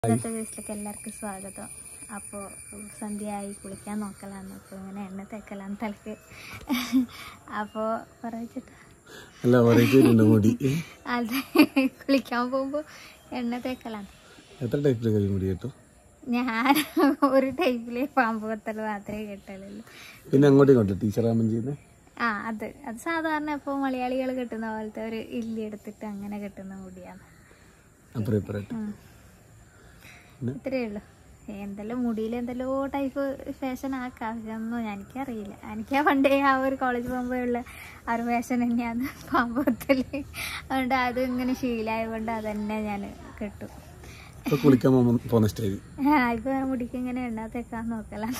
ഇന്നത്തെ ദിവസത്തിലേക്ക് എല്ലാവർക്കും സ്വാഗതം അപ്പോൾ സന്ധ്യയായി കുളിക്കാൻ നോക്കലാന്ന് അപ്പോൾ ഇങ്ങനെ എണ്ണ തേക്കലാന്ന് തലക്ക് അപ്പോൾ പറയിച്ചിട്ട് അല്ല വെറൈറ്റി മുടി അത് കുളിക്കാൻ പോകുമ്പോൾ എണ്ണ തേക്കലാന്ന് എത്ര ടൈപ്പിലെ കൈ മുടി കേട്ടോ ഞാൻ ഒരു ടൈപ്പിലെ പാമ്പ് കൊത്തൽ മാത്രമേ കെട്ടലുള്ളൂ പിന്നെ അങ്ങോട്ടും ഇങ്ങോട്ടും ടീച്ചറാകുമ്പോൾ ചെയ്യുന്നത് ആ അത് അത് സാധാരണ ഇപ്പോൾ മലയാളികൾ കെട്ടുന്ന പോലത്തെ ഒരു ഇല്ലി എടുത്തിട്ട് അങ്ങനെ കെട്ടുന്ന മുടിയാണ് അപ്പുറം ഇപ്പുറമായിട്ട് ഉം. പിന്നെ? ഇത്രയേ ഉള്ളൂ എന്തെല്ലാം മുടിയിൽ എന്തെല്ലോ ടൈപ്പ് ഫാഷൻ ആക്കാം അതൊന്നും എനിക്കറിയില്ല എനിക്ക് ആ പണ്ടേ ആ ഒരു കോളേജ് പോകുമ്പോഴുള്ള ആ ഒരു ഫാഷൻ തന്നെയാണ് പാമ്പത്തില് അതുകൊണ്ട് അത് ഇങ്ങനെ ശീലമായതുകൊണ്ട് അതന്നെ ഞാൻ കിട്ടും ഇപ്പൊ കുളിക്കാൻ പോകുമ്പോ പോകുന്ന സ്റ്റൈൽ ഇപ്പൊ മുടിക്ക് ഇങ്ങനെ എണ്ണ തേക്കാൻ നോക്കലാണ്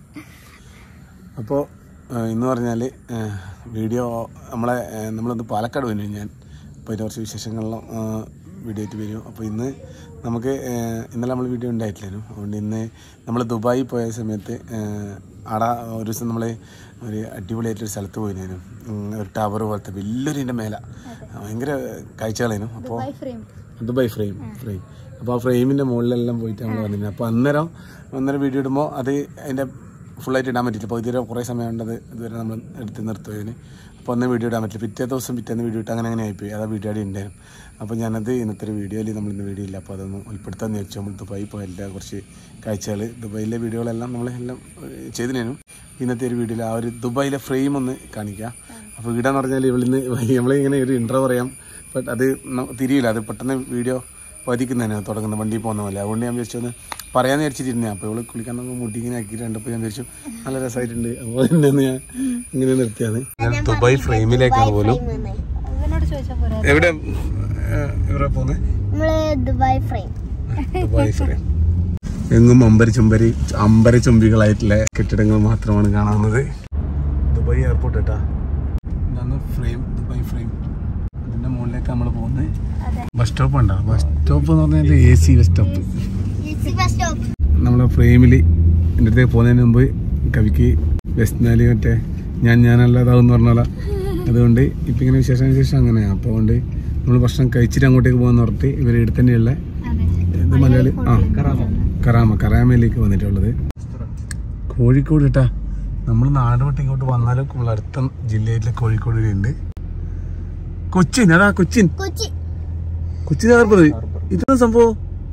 അപ്പോൾ ഇന്ന് പറഞ്ഞാൽ വീഡിയോ നമ്മളെ ആ, നമ്മളൊന്ന് പാലക്കാട് പോയി ഞാൻ അപ്പോൾ അതിൻ്റെ കുറച്ച് വിശേഷങ്ങളിലും വീഡിയോ ആയിട്ട് വരും അപ്പോൾ ഇന്ന് നമുക്ക് ആ, ഇന്നലെ നമ്മൾ വീഡിയോ ഉണ്ടായിട്ടില്ലായിരുന്നു അതുകൊണ്ട് ഇന്ന് നമ്മൾ ദുബായി പോയ സമയത്ത് ആ, ആടെ ഒരു ദിവസം നമ്മൾ ഒരു അടിപൊളിയായിട്ടൊരു സ്ഥലത്ത് പോയിരുന്നു ഒരു ടവർ പോലത്തെ വലിയൊരു ഇതിൻ്റെ മേലെ ഭയങ്കര കാഴ്ചകളായിരുന്നു അപ്പോൾ ഫ്രെയിം ദുബായ് ഫ്രെയിം ഫ്രെയിം അപ്പോൾ ആ ഫ്രെയിമിൻ്റെ മുകളിലെല്ലാം പോയിട്ട് നമ്മൾ വന്നിരുന്നു അപ്പോൾ അന്നേരം അന്നേരം വീഡിയോ ഇടുമ്പോൾ അത് അതിൻ്റെ ഫുള്ളായിട്ട് ഇടാൻ പറ്റില്ല അപ്പോൾ ഇതുവരെ കുറേ സമയം ഉണ്ടത് ഇതുവരെ നമ്മൾ എടുത്ത് നിർത്തുന്നതിന് അപ്പോൾ അന്ന് വീഡിയോ ഇടാൻ പറ്റില്ല പിറ്റേ ദിവസം പിറ്റേന്ന് വീഡിയോ ഇട്ട് അങ്ങനെ അങ്ങനെ ആയിപ്പോയി അതാ വീഡിയോ ആടി ഉണ്ടായിരുന്നു അപ്പോൾ ഞാനത് ഇന്നത്തെ ഒരു വീഡിയോയിൽ നമ്മൾ ഇന്ന് വീഡിയോ ഇല്ല അപ്പോൾ അതൊന്ന് ഉൾപ്പെടുത്താമെന്ന് വെച്ചു നമ്മൾ ദുബായി പോയതിൻ്റെ കുറച്ച് കാഴ്ചകൾ ദുബായിലെ വീഡിയോകളെല്ലാം നമ്മൾ എല്ലാം ചെയ്തിനു ഇന്നത്തെ ഒരു വീഡിയോയിൽ ആ ഒരു ദുബായിലെ ഫ്രെയിം ഒന്ന് കാണിക്കാം അപ്പോൾ വീടാന്ന് പറഞ്ഞാൽ ഇവിടുന്ന് നമ്മളിങ്ങനെ ഒരു ഇൻട്രോ പറയാം ബട്ട് അത് ന- തിരിയില്ല അത് പെട്ടെന്ന് വീഡിയോ പതിക്കുന്നതിനാണ് തുടങ്ങുന്നത് വണ്ടി പോകുന്ന പോലെ അതുകൊണ്ട് ഞാൻ വിചാരിച്ചു ഒന്ന് പറയാന്ന് വിചാരിച്ചിരുന്നേ അപ്പോൾ ഇവള് കുളിക്കാൻ നമുക്ക് മുടി ഇങ്ങനെ ആക്കിയിട്ട് കണ്ടപ്പോൾ ഞാൻ വിചാരിച്ചു നല്ല രസമായിട്ടുണ്ട് അപ്പോൾ എന്നെ ഒന്ന് ഞാൻ ഇങ്ങനെ നിർത്തിയാണ് ഞാൻ ദുബായ് ഫ്രെയിമിലേക്കാണ് പോലും ഇവനോട് ചോദിച്ചാൽ പോരാ എവിടെ എവിടെ പോകുന്നത് നമ്മള് ദുബായ് ഫ്രെയിം ദുബായ് ഫ്രെയിം എങ്ങും അമ്പര ചുംബരി അമ്പര ചുംബികളായിട്ടുള്ള കെട്ടിടങ്ങൾ മാത്രമാണ് കാണാവുന്നത് ദുബായ് എയർപോർട്ട് കേട്ടാ ഇതാണ് ഫ്രെയിം ദുബായ് ഫ്രെയിം അതിന്റെ മുകളിലേക്ക് നമ്മൾ പോകുന്നത് അതെ ബസ് സ്റ്റോപ്പ് ഉണ്ടോ ബസ് സ്റ്റോപ്പ് എന്ന് പറഞ്ഞാൽ A C bus stop bus stop നമ്മളെ ഫ്രെയിമിൽ എൻ്റെ അടുത്തേക്ക് പോകുന്നതിന് മുമ്പ് കവിക്ക് വെസ്നാലി മറ്റേ ഞാൻ ഞാനല്ലാതാവെന്ന് പറഞ്ഞാല അതുകൊണ്ട് ഇപ്പം ഇങ്ങനെ വിശേഷം വിശേഷം അങ്ങനെയാണ് അപ്പോൾ അതുകൊണ്ട് നമ്മൾ ഭക്ഷണം കഴിച്ചിട്ട് അങ്ങോട്ടേക്ക് പോകാന്ന് പറഞ്ഞിട്ട് ഇവരെ ഇവിടെ തന്നെയുള്ള അതെ ഇത് മലയാളി ആ കറാമ കറാമയിലേക്ക് വന്നിട്ടുള്ളത് കോഴിക്കോട് കേട്ടാ നമ്മൾ നാട് വിട്ട് ഇങ്ങോട്ട് വന്നാലും നമ്മൾ അടുത്ത ജില്ലയിലെ കോഴിക്കോട് ഉണ്ട് കൊച്ചിൻ അതാ കൊച്ചിൻ കൊച്ചി കൊച്ചിൻ ഹാർബർ ഇതാണ് സംഭവം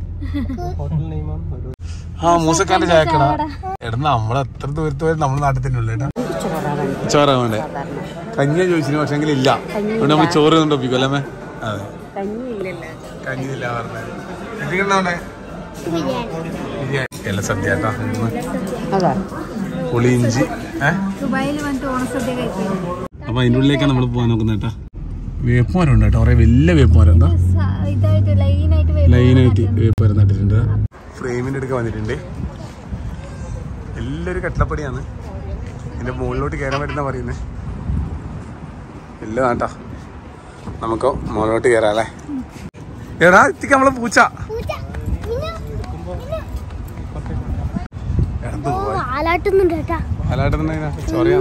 ആ മൂസക്കാന്റെ ചായക്കട എടാ നമ്മൾ എത്ര ദൂരത്ത് പോയാലും നമ്മുടെ നാട്ടിൽ തന്നെ ഉള്ളു കേട്ടാ ചോറാ വേണ്ടേ കഞ്ഞിയാ ചോദിച്ചിന് പക്ഷെങ്കിൽ ഇല്ല അതുകൊണ്ട് നമ്മൾ ചോറ് കൊണ്ടൊപ്പിക്കും അല്ലേ അതെ കഞ്ഞിയില്ല പറഞ്ഞത് എന്തൊക്കെയാ വേണ്ടേ ബിരിയാണി എല്ല സദ്യ കേട്ടോ പുളിയിഞ്ചി ഏഹ് ദുബായിൽ വന്നിട്ട് ഓണസദ്യ കഴിക്കുന്നു അപ്പൊ അതിൻ്റെ ഉള്ളിലേക്കാണ് നമ്മൾ പോകാൻ നോക്കുന്നത് കേട്ടാ വേപ്പുമരം ഉണ്ട് കേട്ടോ കുറെ വലിയ വേപ്പുമരം എന്താ സ- ഇതായിട്ട് ലൈനായിട്ട് വരും ലൈനായിട്ട് വേപ്പുമരം നട്ടിട്ടുണ്ട് ഫ്രെയിമിന്റെ അടുക്ക വന്നിട്ടുണ്ട് എല്ലാവരും കട്ടളപ്പടിയാണ് ഇതിന്റെ മുകളിലോട്ട് കയറാൻ പറ്റുന്ന പറയുന്നത് എല്ലാം കേട്ടോ നമുക്ക് മുകളിലോട്ട് കയറാം അല്ലേ എടാ എത്തിക്ക നമ്മളെ പൂച്ച എടാ, ദുബായ്. ആലാട്ടുന്നുണ്ട് കേട്ടാ പാലാട്ടുന്നുണ്ടാ ചോറിയാ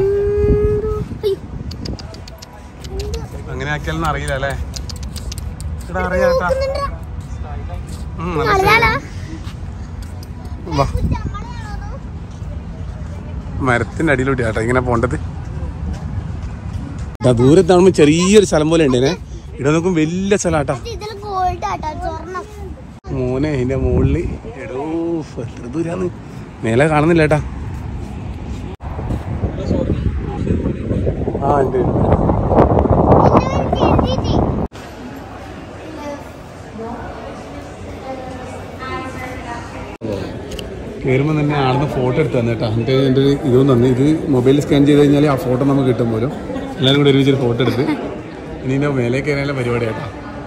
അങ്ങനെ ആക്കിയാലൊന്നും അറിയില്ല അല്ലേ എടാ അറിയാട്ടാ ഉം, നല്ല ശരി. വാ മരത്തിന്റെ അടിയിലോട്ട് കേട്ടോ ഇങ്ങനെ പോണ്ടത് ദൂരത്താകുമ്പോ ചെറിയൊരു സ്ഥലം പോലെ ഉണ്ടേനെ ഇവിടെ നോക്കും വലിയ സ്ഥലാട്ടാ ഇതിൽ ഗോൾഡ് ആട്ടാ സ്വർണം മോനെ അതിന്റെ മുകളില് എടോ എത്ര ദൂരാന്ന് മേലെ കാണുന്നില്ല ഏട്ടാ ആ ഉണ്ട് കയറുമ്പോൾ തന്നെ ആളുടെ ഫോട്ടോ എടുത്ത് തന്നെ കേട്ടോ എന്നിട്ട് എൻ്റെ ഒരു ഇതൊന്നും തന്നു ഇത് മൊബൈലിൽ സ്കാൻ ചെയ്ത് കഴിഞ്ഞാൽ ആ ഫോട്ടോ നമുക്ക് കിട്ടും പോലും എല്ലാവരും കൂടി ഒരുമിച്ച് ഫോട്ടോ എടുത്ത് ഇനി ഇതിൻ്റെ മേലെ കയറാനുള്ള പരിപാടി കേട്ടോ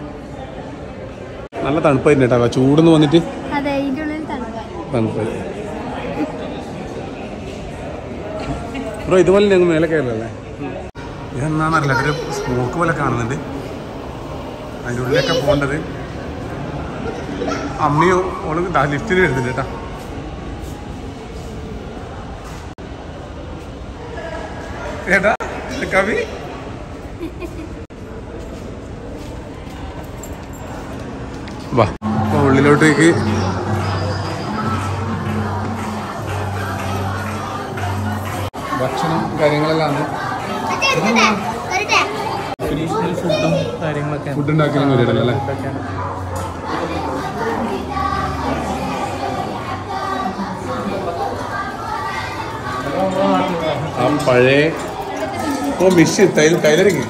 നല്ല തണുപ്പായിരുന്നു കേട്ടോ ചൂടെന്ന് വന്നിട്ട് അതെ ഇതിന്റെ ഉള്ളിൽ തണുപ്പായി തണുപ്പായി ബ്രോ ഇതുപോലെ ഞങ്ങൾ മേലെ കയറില്ലല്ലേ ഇതെന്നാന്നറിയില്ല അതൊരു സ്മോക്ക് പോലെ കാണുന്നുണ്ട് അതിൻ്റെ ഉള്ളിലൊക്കെ പോകേണ്ടത് അമ്മയും ഓളും ലിഫ്റ്റിന് വരുന്നുണ്ട് കേട്ടോ ഏട്ടാ കവി വാ അപ്പോൾ ഉള്ളിലോട്ടേക്ക് ഫുഡ് ഉണ്ടാക്കാൻ പരിപാടി അല്ലേ ആ പഴയ ഓ മിഷൻ തൈൽ കയ്യിലിറങ്ങി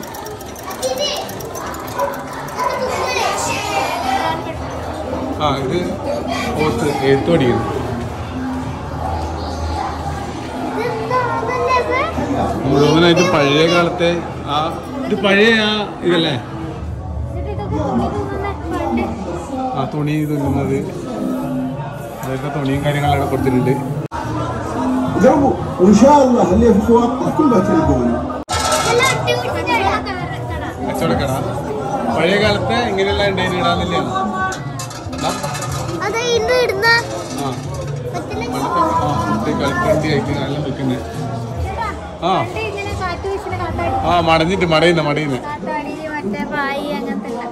ആ ഇത് ഓത്ത് എഴുത്ത് പഠിക്കുന്നു മുഴുവനായിട്ട് പഴയ കാലത്തെ ആ ഇത് പഴയ ആ ഇതല്ലേ ആ തുണി തുന്നുന്നത് അതൊക്കെ തുണിയും കാര്യങ്ങളൊക്കെ അവിടെ കൊടുത്തിട്ടുണ്ട് جربوا وان شاء الله اللي في خواطر كلها تلقونه കച്ചവടക്കട പഴയ കാലത്തെ ഇങ്ങനെയുള്ള ഉണ്ടായിരുന്നു ഇടാന്നില്ല അത് ഇന്ന് ഇടുന്ന ആ പണ്ടത്തെ ആ മറ്റേ കളിക്കണ്ടി ആയിട്ട് നല്ല വെക്കുന്നത് ആ ഇങ്ങനെ കാറ്റ് വീശുന്ന കാത്താടി ആ മടഞ്ഞിട്ട് മടയുന്ന മടയുന്ന കാത്താടി മറ്റേ പായി അങ്ങനത്തെ എല്ലാം.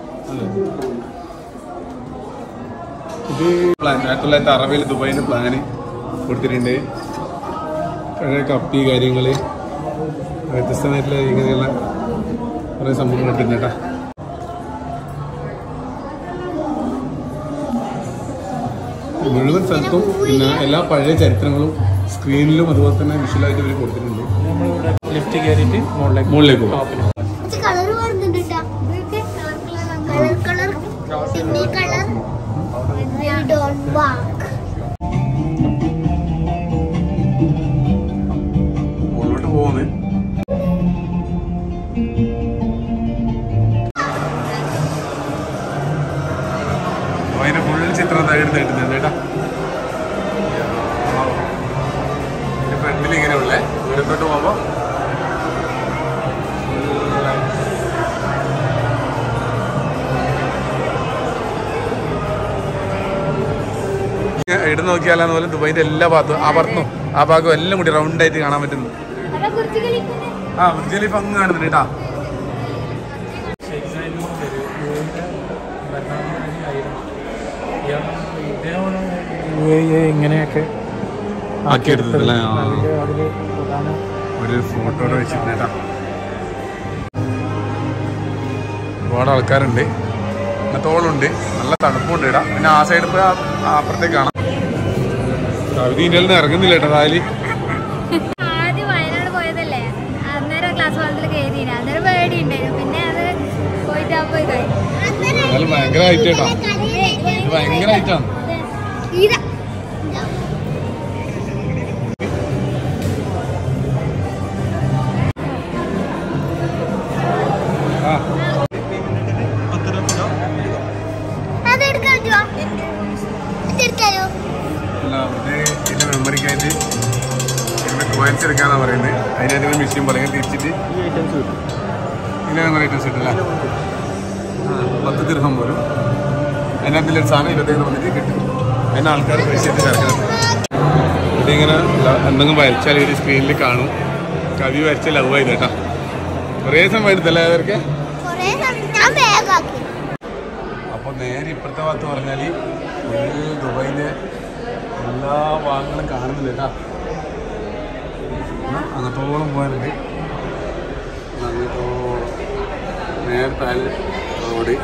ഇത് പ്ലാൻ ആയിരത്തി തൊള്ളായിരത്തി അറുപതിൽ ദുബായിന് പ്ലാന് കൊടുത്തിട്ടുണ്ട് പഴയ കപ്പി കാര്യങ്ങള് വ്യത്യസ്തമായിട്ടുള്ള ഇങ്ങനെയുള്ള കുറേ സംഭവങ്ങൾ കൊടുത്തിട്ടുണ്ട് കേട്ടോ മുഴുവൻ സ്ഥലത്തും പിന്നെ എല്ലാ പഴയ ചരിത്രങ്ങളും സ്ക്രീനിലും അതുപോലെ തന്നെ വിഷ്വലായിട്ട് ഇവർ കൊടുത്തിട്ടുണ്ട് ലിഫ്റ്റ് കയറിയിട്ട് മുകളിലേക്ക് മുകളിലേക്ക് പോകും ഇത് കളർ വരുന്നുണ്ട് കേട്ടോ കളർ കളർ സിഗ്നി കളർ ഡോൺ വാക്ക് മുകളിലോട്ട് പോകുന്നത് അതിന്റെ ഫുൾ ചിത്രം താഴെ എടുത്ത് കിട്ടുന്നുണ്ട് കേട്ടാ ഇതിന്റെ ഫ്രണ്ടിൽ ഇങ്ങനെയുള്ള ദൂരത്തോട്ട് പോകുമ്പോ ഇട നോക്കിയാലെന്ന് പോലെ ദുബൈന്റെ എല്ലാ ഭാഗത്തും ആ ഭാഗത്തും ആ ഭാഗവും എല്ലാം കൂടി റൗണ്ട് ആയിട്ട് കാണാൻ പറ്റുന്നു അതാ കുറിച്ച് കളിക്കുന്നത് ആ ബുർജ് അങ്ങ് കാണുന്നുണ്ട് കേട്ടാ ഇങ്ങനെയൊക്കെ ആക്കിയെടുത്തതല്ലേ? ആ. അതില് അതില് പ്രധാന ഒരു ഫോട്ടോടെ വെച്ചിട്ടുണ്ട് കേട്ടാ ഒരുപാട് ആൾക്കാരുണ്ട് ഇന്നത്തോളുണ്ട് നല്ല തണുപ്പുണ്ട് ഇടാ പിന്നെ ആ സൈഡ് പോയി ആ- ആ അപ്പുറത്തേക്ക് കാണാം കവിത ഇതിൻ്റെ നിന്ന് ഇറങ്ങുന്നില്ല കേട്ടോ താലി ആദ്യം വയനാട് പോയതല്ലേ അന്നേരം ക്ലാസ് വളത്തിൽ കയറിയില്ല അന്നേരം പേടി ഉണ്ടായിരുന്നു പിന്നെ അത് പോയിട്ട് ആ പോയി കഴിഞ്ഞു എന്നാലും ഭയങ്കര ഹൈറ്റ് കേട്ടോ ഇത് ഭയങ്കര ഹൈറ്റാണ് ഇതാ ആ അതെടുക്കാൻ പറ്റുമോ അതെടുക്കാലോ അല്ല ഇത് ഇതിന്റെ മെമ്മറിക്കായിട്ട് ഇതിന്റെ കോയിൻസ് എടുക്കാന്നാ പറയുന്നത് അതിനായിട്ട് മെഷീൻ പോലെ ഇങ്ങനെ തിരിച്ചിട്ട് ഈ ഐറ്റംസ് കിട്ടും ഇതിന്റെ മെമ്മറി ഐറ്റംസ് കിട്ടില്ല പത്ത് ദീർഘം പോലും അതിനകത്തിൽ ഒരു സാധനം ഇരുപത്തേഴ് വന്നിട്ട് കിട്ടും അതിന് ആൾക്കാർ പൈസ എത്തി ചേർക്കണം ഇതിങ്ങനെ ല- എന്തെങ്കിലും വരച്ചാൽ ഈ സ്ക്രീനിൽ കാണും കവി വരച്ച ലവ് ആയത് കേട്ടോ കുറേ സമയം എടുത്തല്ലേ അവർക്ക് കൊറേ സമയം ഞാൻ വേഗാക്കി അപ്പോൾ നേരെ ഇപ്പുറത്തെ ഭാഗത്ത് പറഞ്ഞാൽ ഫുൾ ദുബൈയിലെ എല്ലാ ഭാഗങ്ങളും കാണുന്നില്ല കേട്ടോ എന്നാ അങ്ങത്തോളം പോകാനുണ്ട് അങ്ങത്തോളം നേരെ താഴെ റോഡ്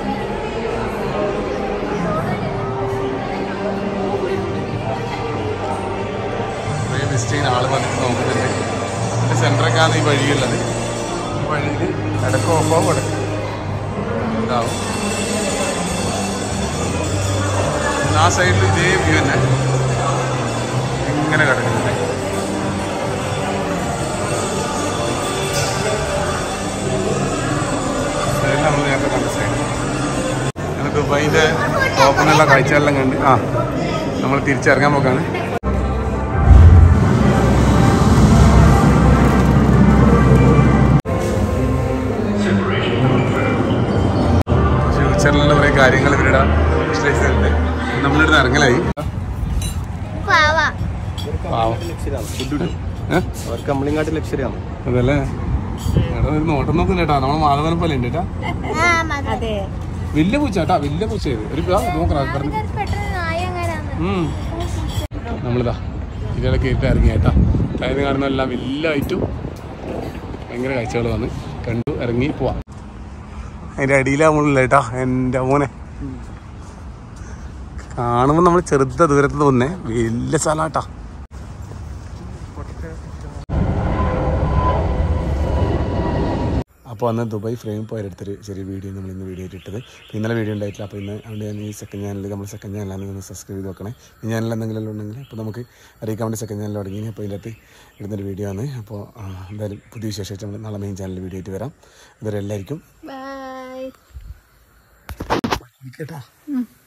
കുറേ വിസിറ്റ് ചെയ്യുന്ന ആൾ വന്നിട്ട് നോക്കുന്നുണ്ട് എൻ്റെ സെൻറ്ററൊക്കെയാണ് ഈ വഴിയുള്ളത് ഈ വഴിയിൽ ഇടയ്ക്ക് ഓഫാവും ഇടയ്ക്ക് ഇതാവും ആ സൈഡിൽ ഇതേ വ്യൂ തന്നെ ഇങ്ങനെ കിടക്കുന്നുണ്ട് സൈഡിൽ നമ്മൾ നേരത്തെ കണ്ട സൈഡ് അങ്ങനെ ദുബൈൻ്റെ ടോപ്പിനുള്ള കാഴ്ചകളെല്ലാം കണ്ട് ആ നമ്മൾ തിരിച്ചിറങ്ങാൻ പോക്കാണ് ഫ്യൂച്ചറിലുള്ള കുറേ കാര്യങ്ങൾ ഇവരുടെ വിശ്ലേഷിച്ച് തരുന്നുണ്ട് നമ്മളിവിടെ ഇറങ്ങലായി പാവാ പാവം ഏ? അവർക്ക് നമ്മളിങ്ങാട്ട് ലക്ഷറിയാണ് അതല്ലേ എടാ ഒരു നോട്ടം നോക്കുന്നില്ല കേട്ടാ നമ്മള് മാധവനെ പോലെ ഉണ്ട് കേട്ടാ ആ മതി അതെ വലിയ പൂച്ച കേട്ടാ വലിയ പൂച്ച ഇത് ഒരു ഇതാ, നോക്കടാ കിടന്ന്. പെട്ടെന്ന് നായ എങ്ങനെയാന്ന് ഉം. നമ്മളിതാ ഇതിടെ കയറ്റി ഇറങ്ങി കേട്ടാ താഴെ കാണുന്ന എല്ലാം വലിയ ഐറ്റും ഭയങ്കര കാഴ്ചകൾ വന്ന് കണ്ടു ഇറങ്ങി പോവാം അതിന്റെ അടിയിലാ നമ്മളില്ല കേട്ടോ എൻ്റെ മോനെ കാണുമ്പോൾ നമ്മൾ ചെറുത ദൂരത്ത് തോന്നേ വലിയ സ്ഥലാട്ടാ അപ്പോൾ അന്ന് ദുബായ് ഫ്രെയിം പോയെടുത്തൊരു ചെറിയ വീഡിയോ നമ്മൾ ഇന്ന് വീഡിയോ ഇട്ടത് ഇന്നലെ വീഡിയോ ഉണ്ടായിട്ടില്ല അപ്പോൾ ഇന്ന് അതുകൊണ്ട് ഞാൻ ഈ സെക്കൻഡ് ചാനൽ നമ്മൾ സെക്കൻഡ് ചാനലാണ് ഒന്ന് സബ്സ്ക്രൈബ് ചെയ്ത് നോക്കണേ ഈ ചാനൽ എന്തെങ്കിലും ഉണ്ടെങ്കിൽ അപ്പോൾ നമുക്ക് അറിയിക്കാൻ വേണ്ടി സെക്കൻഡ് ചാനൽ തുടങ്ങി അപ്പോൾ ഇതിൻ്റെ അകത്ത് ഇടുന്നൊരു വീഡിയോ ആണ് അപ്പോൾ ആ, എന്തായാലും പുതിയ വിശേഷമായിട്ട് നമ്മൾ നാളെ മെയിൻ ചാനലിൽ വീഡിയോ ആയിട്ട് വരാം ഇതുവരെ എല്ലാവർക്കും ബൈ കേട്ടാ ഉം.